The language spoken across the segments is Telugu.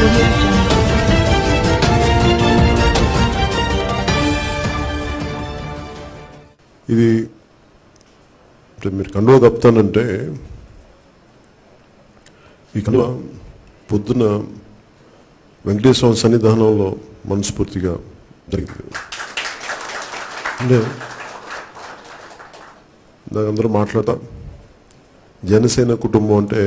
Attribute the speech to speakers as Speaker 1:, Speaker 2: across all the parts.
Speaker 1: audio jungle.
Speaker 2: ఇది ఇప్పుడు మీరు కండువ కప్తానంటే ఈ కండువ పొద్దున వెంకటేశ్వర స్వామి సన్నిధానంలో మనస్ఫూర్తిగా జరిగింది అంటే నాకు అందరూ మాట్లాడతా జనసేన కుటుంబం అంటే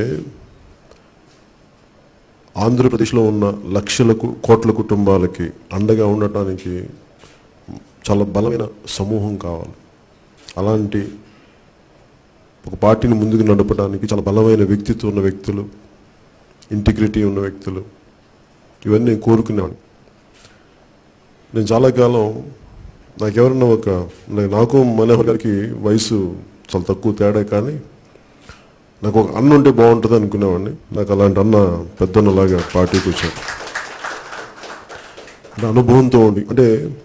Speaker 2: ఆంధ్రప్రదేశ్లో ఉన్న లక్షల కు- కోట్ల కుటుంబాలకి అండగా ఉండటానికి చాలా బలమైన సమూహం కావాలి అలాంటి ఒక పార్టీని ముందుకు నడపడానికి చాలా బలమైన వ్యక్తిత్వం ఉన్న వ్యక్తులు ఇంటిగ్రిటీ ఉన్న వ్యక్తులు ఇవన్నీ నేను కోరుకునేవాడిని నేను చాలా కాలం నాకు ఎవరన్నా ఒక నాకు- నాకు మనోహర్ గారికి వయసు చాలా తక్కువ తేడా కానీ నాకు ఒక అన్న ఉంటే బాగుంటుంది అనుకునేవాడిని నాకు అలాంటి అన్న పెద్దన్నలాగా పార్టీకి వచ్చారు అంటే అనుభవంతో ఉండి అంటే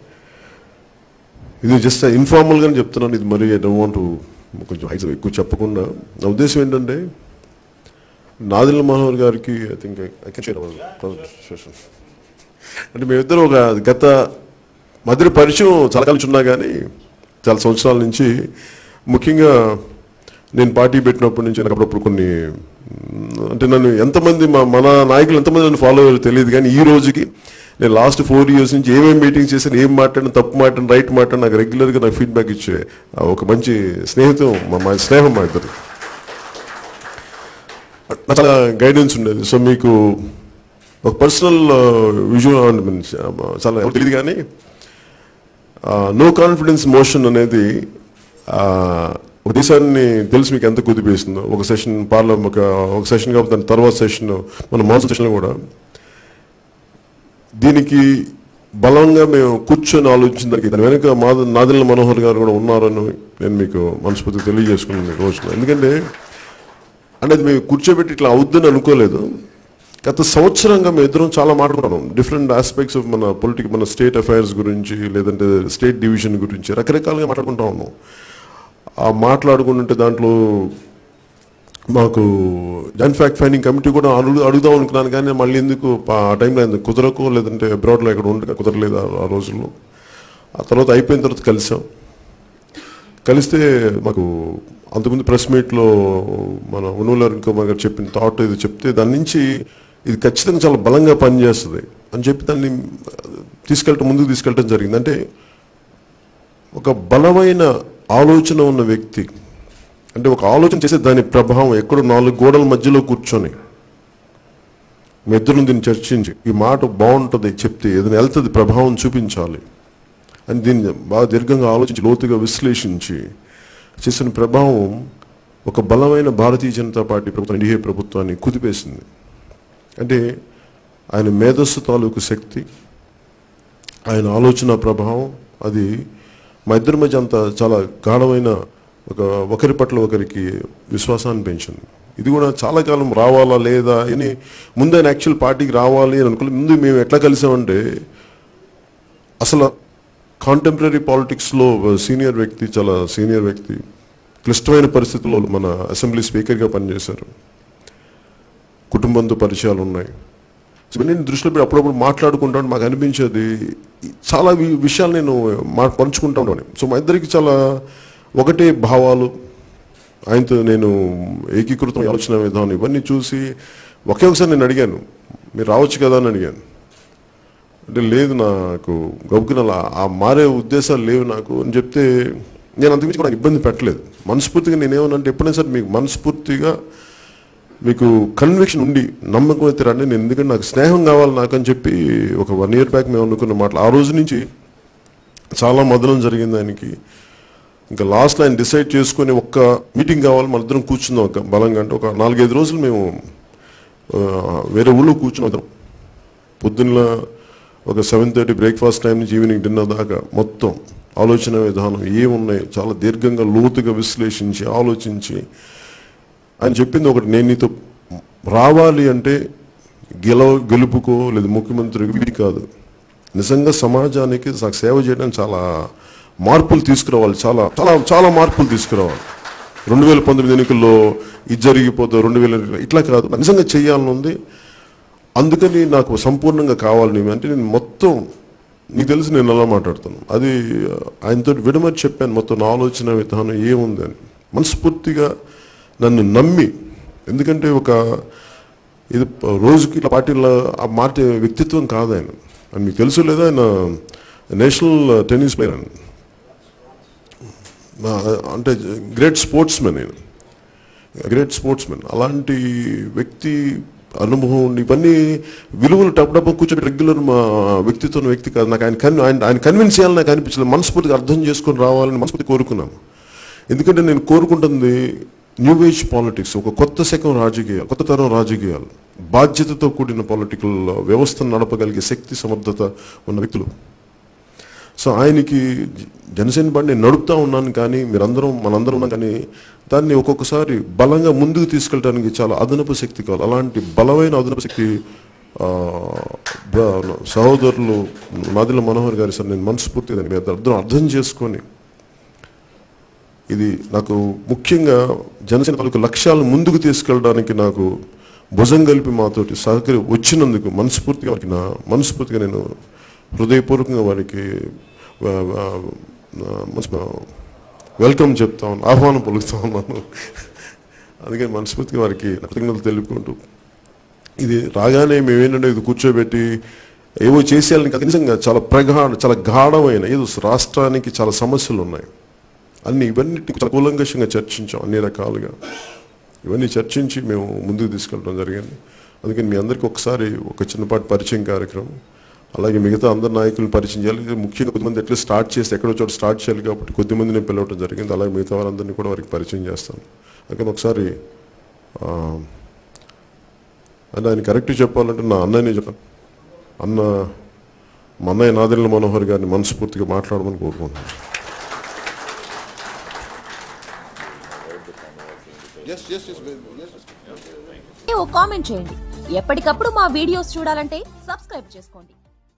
Speaker 2: ఇది జస్ట్ ఇన్ఫార్మల్ గానే చెప్తున్నాను ఇది మరి ఐ డోంట్ వాంట్ కొంచెం హైట్ ఎక్కువ చెప్పకుండా నా ఉద్దేశం ఏంటంటే నాదిల్ మనోహర్ గారికి I think I can share అంటే మేమిద్దరం ఒక గత మధ్య పరిచయం చాలా కాలం ఉన్నా కానీ చాలా సంవత్సరాల నుంచి ముఖ్యంగా నేను పార్టీ పెట్టినప్పటి నుంచి నాకు అప్పుడప్పుడు కొన్ని మ్, అంటే నన్ను ఎంతమంది మా మన నాయకులు ఎంతమంది నన్ను ఫాలో అయ్యారో తెలియదు కానీ ఈ రోజుకి నేను లాస్ట్ ఫోర్ ఇయర్స్ నుంచి ఏమేమి మీటింగ్స్ చేశాను ఏం మాట్లాడిన తప్పు మాట్లాడిన రైట్ మాట్లాడిన నాకు రెగ్యులర్గా నాకు ఫీడ్బ్యాక్ ఇచ్చే ఆ, ఒక మంచి స్నేహితం మా మా స్నేహం మా ఇద్దరు నాకు చాలా గైడెన్స్ ఉండేది సో మీకు ఒక పర్సనల్ విజువల్ చాలా ఎవరికి తెలియదు కానీ నో కాన్ఫిడెన్స్ మోషన్ అనేది ఆ, ఒక దేశాన్ని తెలుసు మీకు ఎంత కుదిపేస్తుందో ఒక సెషన్ పార్లమెంట్ ఒక ఒక సెషన్ కాబట్టి దాని తర్వాత సెషన్ మన మాన్సూన్ సెషన్లో కూడా దీనికి బలంగా మేము కూర్చొని ఆలోచించిన దానికి దాని వెనుక మాద నాదిల మనోహర్ గారు కూడా ఉన్నారని నేను మీకు మనస్ఫూర్తిగా తెలియజేసుకున్నాను ఈ రోజున ఎందుకంటే అంటే అది మేము కూర్చోబెట్టి ఇట్లా అవుద్దని అనుకోలేదు గత సంవత్సరంగా మేము ఇద్దరం చాలా మాట్లాడుకున్నాం డిఫరెంట్ ఆస్పెక్ట్స్ ఆఫ్ మన పొలిటిక్ మన స్టేట్ అఫైర్స్ గురించి లేదంటే స్టేట్ డివిజన్ గురించి రకరకాలుగా మాట్లాడుకుంటా ఉన్నాం ఆ మాట్లాడుకుంటుంటే దాంట్లో మాకు జాయింట్ ఫ్యాక్ట్ ఫైండింగ్ కమిటీ కూడా అడుగు అడుగుదాం అనుకున్నాను కానీ మళ్ళీ ఎందుకు పా- ఆ టైంలో ఎందుకు కుదరకు లేదంటే అబ్రాడ్లో ఎక్కడ ఉండ కుదరలేదు ఆ- ఆ రోజుల్లో ఆ తర్వాత అయిపోయిన తర్వాత కలిసాం కలిస్తే మాకు అంతకుముందు ప్రెస్ మీట్లో మన ఉనుల కుమార్ గారు చెప్పిన థాట్ ఇది చెప్తే దాని నుంచి ఇది ఖచ్చితంగా చాలా బలంగా పనిచేస్తుంది అని చెప్పి దాన్ని తీసుకెళ్ళటం ముందుకు తీసుకెళ్ళటం జరిగింది అంటే ఒక బలమైన ఆలోచన ఉన్న వ్యక్తి అంటే ఒక ఆలోచన చేసే దాని ప్రభావం ఎక్కడో నాలుగు గోడల మధ్యలో కూర్చొని మీ ఇద్దరు దీన్ని చర్చించి ఈ మాట బాగుంటుంది చెప్తే ఏదైనా వెళ్తుంది ప్రభావం చూపించాలి అని దీన్ని బాగా దీర్ఘంగా ఆలోచించి లోతుగా విశ్లేషించి చేసిన ప్రభావం ఒక బలమైన భారతీయ జనతా పార్టీ ప్రభుత్వం ఎన్డీఏ ప్రభుత్వాన్ని కుదిపేసింది అంటే ఆయన మేధస్సు తాలూకు శక్తి ఆయన ఆలోచన ప్రభావం అది మా ఇద్దరి మధ్య అంత చాలా గాఢమైన ఒక ఒకరి పట్ల ఒకరికి విశ్వాసాన్ని పెంచింది ఇది కూడా చాలా కాలం రావాలా లేదా అని ముందు ఆయన యాక్చువల్ పార్టీకి రావాలి అని అనుకోలేదు ముందు మేము ఎట్లా కలిసామంటే అసలు కాంటెంపరీ పాలిటిక్స్లో సీనియర్ వ్యక్తి చాలా సీనియర్ వ్యక్తి క్లిష్టమైన పరిస్థితుల్లో మన అసెంబ్లీ స్పీకర్గా పనిచేశారు కుటుంబంతో పరిచయాలు ఉన్నాయి సో ఇవన్నీ దృష్టిలో పెట్టి అప్పుడప్పుడు మాట్లాడుకుంటాను మాకు అనిపించేది చాలా వి- విషయాలు నేను మా పంచుకుంటా ఉన్నాను సో మా ఇద్దరికి చాలా ఒకటే భావాలు ఆయనతో నేను ఏకీకృతం ఆలోచన విధానం ఇవన్నీ చూసి ఒకే ఒకసారి నేను అడిగాను మీరు రావచ్చు కదా అని అడిగాను అంటే లేదు నాకు గబుకున అలా ఆ మారే ఉద్దేశాలు లేవు నాకు అని చెప్తే నేను అంతకుమించి కూడా ఇబ్బంది పెట్టలేదు మనస్ఫూర్తిగా నేనేమనంటే ఎప్పుడైనా సరే మీకు మనస్ఫూర్తిగా మీకు కన్విక్షన్ ఉండి నమ్మకం అయితే రండి నేను ఎందుకంటే నాకు స్నేహం కావాలి నాకు అని చెప్పి ఒక వన్ ఇయర్ బ్యాక్ మేము అనుకున్న మాటలు ఆ రోజు నుంచి చాలా మదనం జరిగింది ఆయనకి ఇంకా లాస్ట్ ఆయన డిసైడ్ చేసుకొని ఒక్క మీటింగ్ కావాలి మన ఇద్దరం కూర్చుందాం ఒక బలంగా అంటే ఒక నాలుగైదు రోజులు మేము ఆ, వేరే ఊళ్ళో కూర్చున్నాం పొద్దున్న ఒక సెవెన్ థర్టీ బ్రేక్ఫాస్ట్ టైం నుంచి ఈవినింగ్ డిన్నర్ దాకా మొత్తం ఆలోచన విధానం ఏమున్నాయి చాలా దీర్ఘంగా లోతుగా విశ్లేషించి ఆలోచించి ఆయన చెప్పింది ఒకటి నేను నీతో రావాలి అంటే గెలవ గెలుపుకో లేదా ముఖ్యమంత్రి వీడి కాదు నిజంగా సమాజానికి నాకు సేవ చేయడానికి చాలా మార్పులు తీసుకురావాలి చాలా చాలా చాలా మార్పులు తీసుకురావాలి రెండు వేల పంతొమ్మిది ఎన్నికల్లో ఇది జరిగిపోతే రెండు వేల ఇట్లా కాదు నిజంగా చేయాలని ఉంది అందుకని నాకు సంపూర్ణంగా కావాలి నీవు అంటే నేను మొత్తం నీకు తెలిసి నేను అలా మాట్లాడుతాను అది ఆయనతో విడమని చెప్పాను మొత్తం నా ఆలోచన విధానం ఏముంది అని మనస్ఫూర్తిగా నన్ను నమ్మి ఎందుకంటే ఒక ఇది ప- రోజుకి ఇట్లా పార్టీలో ఆ మాట వ్యక్తిత్వం కాదు ఆయన అని మీకు తెలుసు లేదా ఆయన నేషనల్ టెన్నిస్ ప్లేయర్ అని నా- అంటే గ్రేట్ స్పోర్ట్స్ మెన్ ఆయన గ్రేట్ స్పోర్ట్స్ మెన్ అలాంటి వ్యక్తి అనుభవం ఉండి ఇవన్నీ విలువలు టప్ డబ్బు కూర్చొని రెగ్యులర్ మా వ్యక్తిత్వం వ్యక్తి కాదు నాకు ఆయన కన్ ఆయన ఆయన కన్విన్స్ చేయాలని నాకు అనిపించలేదు మనస్ఫూర్తిగా అర్థం చేసుకొని రావాలని మనస్ఫూర్తి కోరుకున్నాను ఎందుకంటే నేను కోరుకుంటుంది న్యూ ఏజ్ పాలిటిక్స్ ఒక కొత్త శకం రాజకీయాలు కొత్త తరం రాజకీయాలు బాధ్యతతో కూడిన పొలిటికల్ వ్యవస్థను నడపగలిగే శక్తి సమర్థత ఉన్న వ్యక్తులు సో ఆయనకి జ- జనసేన బండి నేను నడుపుతా ఉన్నాను కానీ మీరందరం మనందరం ఉన్నాం కానీ దాన్ని ఒక్కొక్కసారి బలంగా ముందుకు తీసుకెళ్ళడానికి చాలా అదనపు శక్తి కావాలి అలాంటి బలమైన అదనపు శక్తి ఆ, బ- సహోదరులు నాదిల మనోహర్ గారి సార్ నేను మనస్ఫూర్తిగా దాన్ని మీ అర్థం అర్థం చేసుకొని ఇది నాకు ముఖ్యంగా జనసేన తాలూకు లక్ష్యాలను ముందుకు తీసుకెళ్ళడానికి నాకు భుజం కలిపి మాతోటి సహకరి వచ్చినందుకు మనస్ఫూర్తిగా వారికి నా మనస్ఫూర్తిగా నేను హృదయపూర్వకంగా వారికి ఆ, ఆ, ఆ, మనస్- వెల్కమ్ చెప్తా ఉన్నాను ఆహ్వానం పలుకుతా ఉన్నాను అందుకని మనస్ఫూర్తిగా వారికి నా కృతజ్ఞతలు తెలుపుకుంటూ ఇది రాగానే మేమేంటంటే ఇది కూర్చోబెట్టి ఏవో చేసేయాలని కాదు, నిజంగా చాలా ప్రగాఢ చాలా గాఢమైన ఏదో రాష్ట్రానికి చాలా సమస్యలు ఉన్నాయి అన్ని ఇవన్నీ చాలా కూలంకషంగా చర్చించాం అన్ని రకాలుగా ఇవన్నీ చర్చించి మేము ముందుకు తీసుకెళ్ళడం జరిగింది అందుకని మీ అందరికీ ఒకసారి ఒక చిన్నపాటి పరిచయం కార్యక్రమం అలాగే మిగతా అందరు నాయకులను పరిచయం చేయాలి ఇది ముఖ్యంగా కొద్దిమంది ఎట్లా స్టార్ట్ చేస్తే ఎక్కడో చోట స్టార్ట్ చేయాలి కాబట్టి కొద్దిమంది నేను పిలవడం జరిగింది అలాగే మిగతా వారందరినీ కూడా వారికి పరిచయం చేస్తాను అందుకని ఒకసారి ఆ, అంటే ఆయన కరెక్ట్ చెప్పాలంటే నా అన్నయ్యనే చెప్పాను అన్న మా అన్నయ్య నాదెల్ల మనోహర్ గారిని మనస్ఫూర్తిగా మాట్లాడమని కోరుకుంటున్నాను
Speaker 1: Yes, yes, yes, yes.
Speaker 3: ఓ కామెంట్ చేయండి ఎప్పటికప్పుడు మా వీడియోస్ చూడాలంటే సబ్స్క్రైబ్ చేసుకోండి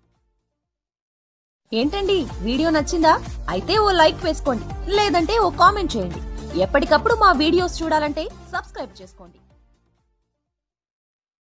Speaker 3: ఏంటండి వీడియో నచ్చిందా అయితే ఓ లైక్ వేసుకోండి లేదంటే ఓ కామెంట్ చేయండి ఎప్పటికప్పుడు మా వీడియోస్ చూడాలంటే సబ్స్క్రైబ్ చేసుకోండి